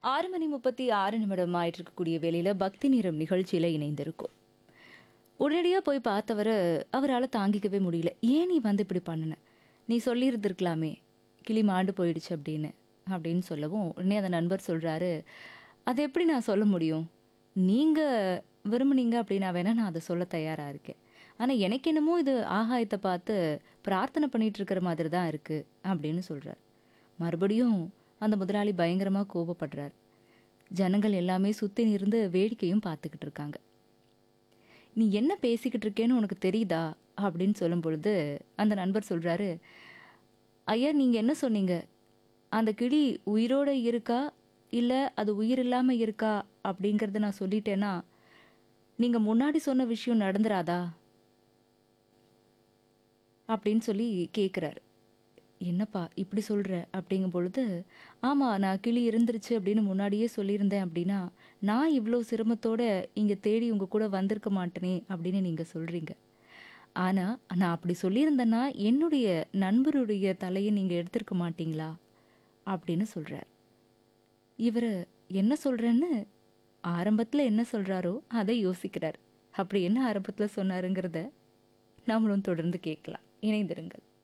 ஆறு மணி முப்பத்தி ஆறு நிமிடம் ஆயிட்டு இருக்கக்கூடிய வேலையில பக்தி நிறம் நிகழ்ச்சியில இணைந்திருக்கும் உடனடியாக போய் பார்த்தவர் அவரால் தாங்கிக்கவே முடியல ஏன் நீ வந்து இப்படி பண்ணுன நீ சொல்லியிருந்திருக்கலாமே கிளி மாண்டு போயிடுச்சு அப்படின்னு அப்படின்னு சொல்லவும் உடனே அந்த நண்பர் சொல்கிறாரு அதை எப்படி நான் சொல்ல முடியும் நீங்கள் விரும்புனீங்க அப்படின்னா வேணா நான் அதை சொல்ல தயாராக இருக்கேன் ஆனால் எனக்கு என்னமோ இது ஆகாயத்தை பார்த்து பிரார்த்தனை பண்ணிட்டு இருக்கிற மாதிரி தான் இருக்குது அப்படின்னு சொல்கிறார் மறுபடியும் அந்த முதலாளி பயங்கரமாக கோபப்படுறார் ஜனங்கள் எல்லாமே சுற்றி இருந்து வேடிக்கையும் பார்த்துக்கிட்டு இருக்காங்க நீ என்ன பேசிக்கிட்டு இருக்கேன்னு உனக்கு தெரியுதா அப்படின்னு சொல்லும் பொழுது அந்த நண்பர் சொல்கிறாரு ஐயா நீங்கள் என்ன சொன்னீங்க அந்த கிளி உயிரோட இருக்கா இல்லை அது உயிர் இல்லாமல் இருக்கா அப்படிங்கிறத நான் சொல்லிட்டேன்னா நீங்கள் முன்னாடி சொன்ன விஷயம் நடந்துராதா அப்படின்னு சொல்லி கேட்குறாரு என்னப்பா இப்படி சொல்கிற அப்படிங்கும் பொழுது ஆமாம் நான் கிளி இருந்துருச்சு அப்படின்னு முன்னாடியே சொல்லியிருந்தேன் அப்படின்னா நான் இவ்வளோ சிரமத்தோட இங்கே தேடி உங்கள் கூட வந்திருக்க மாட்டேனே அப்படின்னு நீங்கள் சொல்கிறீங்க ஆனால் நான் அப்படி சொல்லியிருந்தேன்னா என்னுடைய நண்பருடைய தலையை நீங்கள் எடுத்திருக்க மாட்டீங்களா அப்படின்னு சொல்கிறார் இவர் என்ன சொல்கிறேன்னு ஆரம்பத்தில் என்ன சொல்கிறாரோ அதை யோசிக்கிறார் அப்படி என்ன ஆரம்பத்தில் சொன்னாருங்கிறத நாமளும் தொடர்ந்து கேட்கலாம் இணைந்திருங்கள்